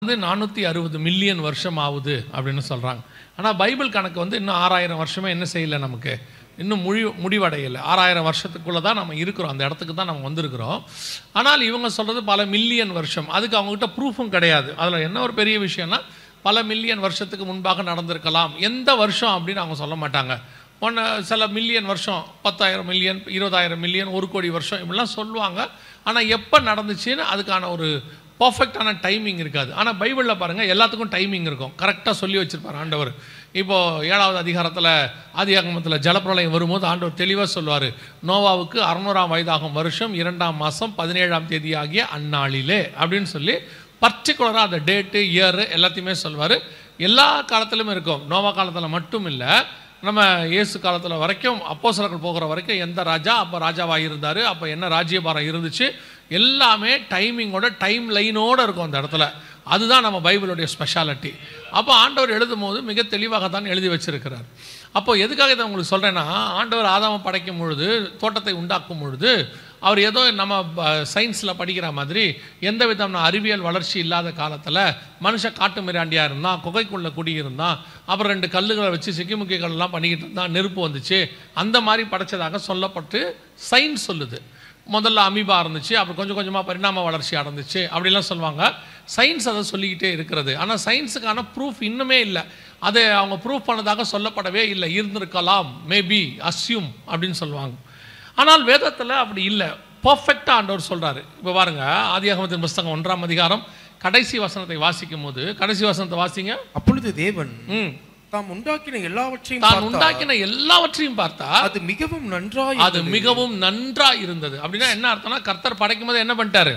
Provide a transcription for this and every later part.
வந்து நானூற்றி அறுபது மில்லியன் வருஷம் ஆகுது அப்படின்னு சொல்கிறாங்க ஆனால் பைபிள் கணக்கு வந்து இன்னும் ஆறாயிரம் வருஷமே என்ன செய்யலை நமக்கு இன்னும் முடி முடிவடையலை ஆறாயிரம் வருஷத்துக்குள்ளே தான் நம்ம இருக்கிறோம் அந்த இடத்துக்கு தான் நம்ம வந்திருக்கிறோம் ஆனால் இவங்க சொல்கிறது பல மில்லியன் வருஷம் அதுக்கு அவங்ககிட்ட ப்ரூஃபும் கிடையாது அதில் என்ன ஒரு பெரிய விஷயம்னா பல மில்லியன் வருஷத்துக்கு முன்பாக நடந்திருக்கலாம் எந்த வருஷம் அப்படின்னு அவங்க சொல்ல மாட்டாங்க ஒன்று சில மில்லியன் வருஷம் பத்தாயிரம் மில்லியன் இருபதாயிரம் மில்லியன் ஒரு கோடி வருஷம் இப்படிலாம் சொல்லுவாங்க ஆனால் எப்போ நடந்துச்சுன்னு அதுக்கான ஒரு பர்ஃபெக்டான டைமிங் இருக்காது ஆனால் பைபிளில் பாருங்கள் எல்லாத்துக்கும் டைமிங் இருக்கும் கரெக்டாக சொல்லி வச்சிருப்பார் ஆண்டவர் இப்போது ஏழாவது அதிகாரத்தில் ஆதியாகமத்தில் ஜலப்பிரளயம் வரும்போது ஆண்டவர் தெளிவாக சொல்லுவார் நோவாவுக்கு அறுநூறாம் வயதாகும் வருஷம் இரண்டாம் மாதம் பதினேழாம் தேதி ஆகிய அந்நாளிலே அப்படின்னு சொல்லி பர்டிகுலராக அந்த டேட்டு இயர் எல்லாத்தையுமே சொல்வார் எல்லா காலத்திலும் இருக்கும் நோவா காலத்தில் மட்டும் இல்லை நம்ம இயேசு காலத்தில் வரைக்கும் அப்போஸ்தலர்கள் போகிற வரைக்கும் எந்த ராஜா அப்போ ராஜாவாக இருந்தார் அப்போ என்ன ராஜ்யபாரம் இருந்துச்சு எல்லாமே டைமிங்கோட டைம் லைனோடு இருக்கும் அந்த இடத்துல அதுதான் நம்ம பைபிளுடைய ஸ்பெஷாலிட்டி அப்போ ஆண்டவர் எழுதும் போது மிக தெளிவாக தான் எழுதி வச்சிருக்கிறார் அப்போ எதுக்காக இதை உங்களுக்கு சொல்கிறேன்னா ஆண்டவர் ஆதாம படைக்கும் பொழுது தோட்டத்தை உண்டாக்கும் பொழுது அவர் ஏதோ நம்ம சயின்ஸில் படிக்கிற மாதிரி எந்த விதமான அறிவியல் வளர்ச்சி இல்லாத காலத்தில் மனுஷன் காட்டு மிராண்டியாக இருந்தான் குகைக்குள்ளே குடியிருந்தான் அப்புறம் ரெண்டு கல்லுகளை வச்சு சிக்கிமுக்கி கல்லாம் பண்ணிக்கிட்டு இருந்தான் நெருப்பு வந்துச்சு அந்த மாதிரி படைச்சதாக சொல்லப்பட்டு சயின்ஸ் சொல்லுது முதல்ல அமீபா இருந்துச்சு அப்புறம் கொஞ்சம் கொஞ்சமாக பரிணாம வளர்ச்சி அடைந்துச்சு அப்படிலாம் சொல்லுவாங்க சயின்ஸ் அதை சொல்லிக்கிட்டே இருக்கிறது ஆனால் சயின்ஸுக்கான ப்ரூஃப் இன்னுமே இல்லை அதை அவங்க ப்ரூஃப் பண்ணதாக சொல்லப்படவே இல்லை இருந்திருக்கலாம் மேபி அஸ்யூம் அப்படின்னு சொல்லுவாங்க ஆனால் வேதத்தில் அப்படி இல்லை பர்ஃபெக்டாக ஆண்டவர் சொல்கிறாரு இப்போ பாருங்க ஆதியாகமத்தின் புஸ்தகம் ஒன்றாம் அதிகாரம் கடைசி வசனத்தை வாசிக்கும் போது கடைசி வசனத்தை வாசிங்க அப்பொழுது தேவன் ம் தாம் உண்டாக்கின எல்லாவற்றையும் தான் பார்த்தார். உண்டாக்கின எல்லாவற்றையும் பார்த்தா அது மிகவும் நன்றாய் அது மிகவும் நன்றா இருந்தது அப்படின்னா என்ன அர்த்தம்னா கர்த்தர் படைக்கும் போது என்ன பண்ணிட்டாரு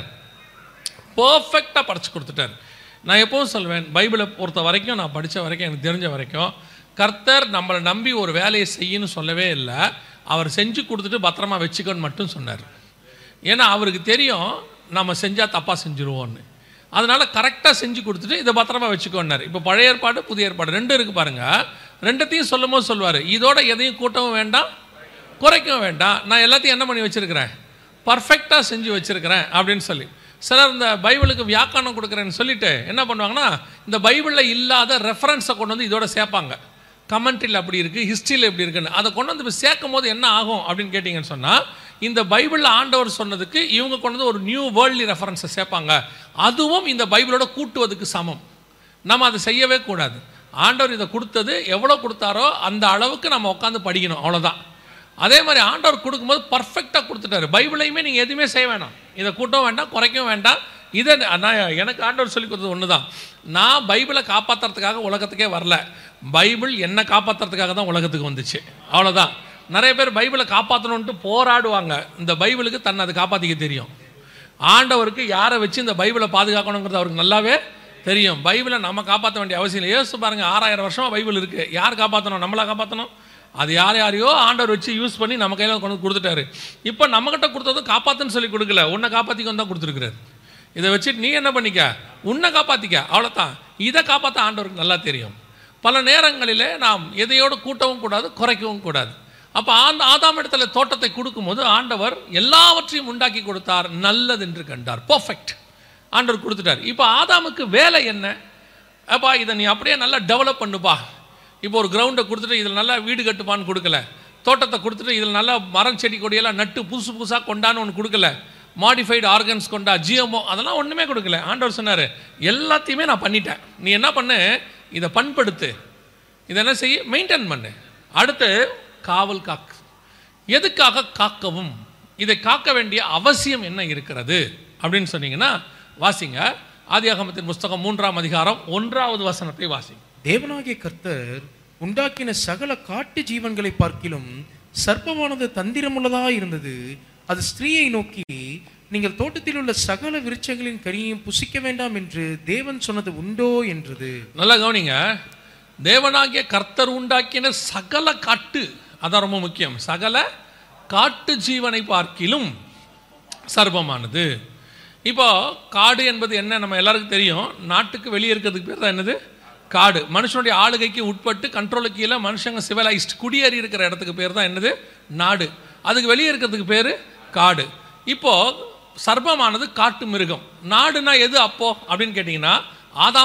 பர்ஃபெக்டாக படைச்சு கொடுத்துட்டாரு நான் எப்போவும் சொல்வேன் பைபிளை பொறுத்த வரைக்கும் நான் படித்த வரைக்கும் எனக்கு தெரிஞ்ச வரைக்கும் கர்த்தர் நம்மளை நம்பி ஒரு வேலையை செய்யணும்னு சொல்லவே இல்லை அவர் செஞ்சு கொடுத்துட்டு பத்திரமா வச்சுக்கோன்னு மட்டும் சொன்னார் ஏன்னா அவருக்கு தெரியும் நம்ம செஞ்சால் தப்பாக செஞ்சுருவோன்னு அதனால கரெக்டாக செஞ்சு கொடுத்துட்டு இதை பத்திரமா வச்சுக்கோன்னார் இப்போ பழைய ஏற்பாடு புதிய ஏற்பாடு ரெண்டும் இருக்குது பாருங்க ரெண்டத்தையும் சொல்லும் போது சொல்லுவார் இதோட எதையும் கூட்டவும் வேண்டாம் குறைக்கவும் வேண்டாம் நான் எல்லாத்தையும் என்ன பண்ணி வச்சிருக்கிறேன் பர்ஃபெக்டாக செஞ்சு வச்சிருக்கிறேன் அப்படின்னு சொல்லி சிலர் இந்த பைபிளுக்கு வியாக்கானம் கொடுக்குறேன்னு சொல்லிட்டு என்ன பண்ணுவாங்கன்னா இந்த பைபிளில் இல்லாத ரெஃபரன்ஸை கொண்டு வந்து இதோட சேர்ப்பாங்க கமெண்ட்ரியில் அப்படி இருக்குது ஹிஸ்ட்ரியில் எப்படி இருக்குன்னு அதை கொண்டு வந்து இப்போ சேர்க்கும் போது என்ன ஆகும் அப்படின்னு கேட்டிங்கன்னு சொன்னால் இந்த பைபிளில் ஆண்டவர் சொன்னதுக்கு இவங்க கொண்டு வந்து ஒரு நியூ வேர்ல்ட்லி ரெஃபரன்ஸை சேர்ப்பாங்க அதுவும் இந்த பைபிளோட கூட்டுவதுக்கு சமம் நம்ம அதை செய்யவே கூடாது ஆண்டவர் இதை கொடுத்தது எவ்வளோ கொடுத்தாரோ அந்த அளவுக்கு நம்ம உட்காந்து படிக்கணும் அவ்வளோதான் அதே மாதிரி ஆண்டவர் கொடுக்கும்போது பர்ஃபெக்டாக கொடுத்துட்டாரு பைபிளையுமே நீங்கள் எதுவுமே செய்ய வேணாம் இதை கூட்டவும் வேண்டாம் குறைக்கவும் வேண்டாம் இதை நான் எனக்கு ஆண்டவர் சொல்லி கொடுத்தது ஒன்று தான் நான் பைபிளை காப்பாற்றுறதுக்காக உலகத்துக்கே வரல பைபிள் என்னை காப்பாற்றுறதுக்காக தான் உலகத்துக்கு வந்துச்சு அவ்வளோதான் நிறைய பேர் பைபிளை காப்பாற்றணுன்ட்டு போராடுவாங்க இந்த பைபிளுக்கு தன்னை அதை காப்பாற்றிக்க தெரியும் ஆண்டவருக்கு யாரை வச்சு இந்த பைபிளை பாதுகாக்கணுங்கிறது அவருக்கு நல்லாவே தெரியும் பைபிளை நம்ம காப்பாற்ற வேண்டிய அவசியம் இல்லை யோசிச்சு பாருங்க ஆறாயிரம் வருஷமா பைபிள் இருக்கு யார் காப்பாற்றணும் நம்மளா காப்பாற்றணும் அது யார் யாரையோ ஆண்டவர் வச்சு யூஸ் பண்ணி நம்ம கையில் கொண்டு வந்து கொடுத்துட்டாரு இப்போ நம்மகிட்ட கொடுத்தது காப்பாத்துன்னு சொல்லி கொடுக்கல உன்னை காப்பாற்றிக்கொண்டு தான் கொடுத்துருக்குறாரு இதை வச்சுட்டு நீ என்ன பண்ணிக்க உன்னை காப்பாற்றிக்க அவ்வளோதான் இதை காப்பாற்ற ஆண்டவருக்கு நல்லா தெரியும் பல நேரங்களிலே நாம் எதையோடு கூட்டவும் கூடாது குறைக்கவும் கூடாது அப்போ அந்த ஆதாம் இடத்துல தோட்டத்தை கொடுக்கும்போது ஆண்டவர் எல்லாவற்றையும் உண்டாக்கி கொடுத்தார் நல்லது என்று கண்டார் பர்ஃபெக்ட் ஆண்டவர் கொடுத்துட்டார் இப்போ ஆதாமுக்கு வேலை என்ன அப்பா இதை நீ அப்படியே நல்லா டெவலப் பண்ணுப்பா இப்போ ஒரு கிரவுண்டை கொடுத்துட்டு இதில் நல்லா வீடு கட்டுப்பான்னு கொடுக்கல தோட்டத்தை கொடுத்துட்டு இதில் நல்லா மரம் செடி கொடியெல்லாம் நட்டு புதுசு புதுசாக கொண்டான்னு ஒன்று கொடுக்கல மாடிஃபைடு ஆர்கன்ஸ் கொண்டா ஜிஎம்ஓ அதெல்லாம் ஒன்றுமே கொடுக்கல ஆண்டவர் சொன்னார் எல்லாத்தையுமே நான் பண்ணிட்டேன் நீ என்ன பண்ணு இதை பண்படுத்து இதை என்ன செய்ய மெயின்டைன் பண்ணு அடுத்து காவல் காக்கு எதுக்காக காக்கவும் இதை காக்க வேண்டிய அவசியம் என்ன இருக்கிறது அப்படின்னு சொன்னீங்கன்னா வாசிங்க ஆதியாகமத்தின் புஸ்தகம் மூன்றாம் அதிகாரம் ஒன்றாவது வசனத்தை வாசிங்க தேவனாகிய கர்த்தர் உண்டாக்கின சகல காட்டு ஜீவன்களை பார்க்கிலும் சர்ப்பமானது தந்திரமுள்ளதாய் இருந்தது அது ஸ்திரீயை நோக்கி நீங்கள் தோட்டத்தில் உள்ள சகல விருட்சங்களின் கனியையும் புசிக்க வேண்டாம் என்று தேவன் சொன்னது உண்டோ என்றது நல்லா கவனிங்க தேவனாகிய கர்த்தர் உண்டாக்கின சகல காட்டு அதான் ரொம்ப முக்கியம் சகல காட்டு ஜீவனை பார்க்கிலும் சர்ப்பமானது இப்போ காடு என்பது என்ன நம்ம எல்லாருக்கும் தெரியும் நாட்டுக்கு வெளியே இருக்கிறதுக்கு பேர் தான் என்னது காடு மனுஷனுடைய ஆளுகைக்கு உட்பட்டு கண்ட்ரோலுக்கு கீழே மனுஷங்க சிவலைஸ்ட் குடியேறி இருக்கிற இடத்துக்கு பேர் தான் என்னது நாடு அதுக்கு வெளியே இருக்கிறதுக்கு பேர் காடு இப்போ சர்ப்பமானது காட்டு மிருகம் நாடுனா எது அப்போ அப்படின்னு கேட்டிங்கன்னா ஆதாம்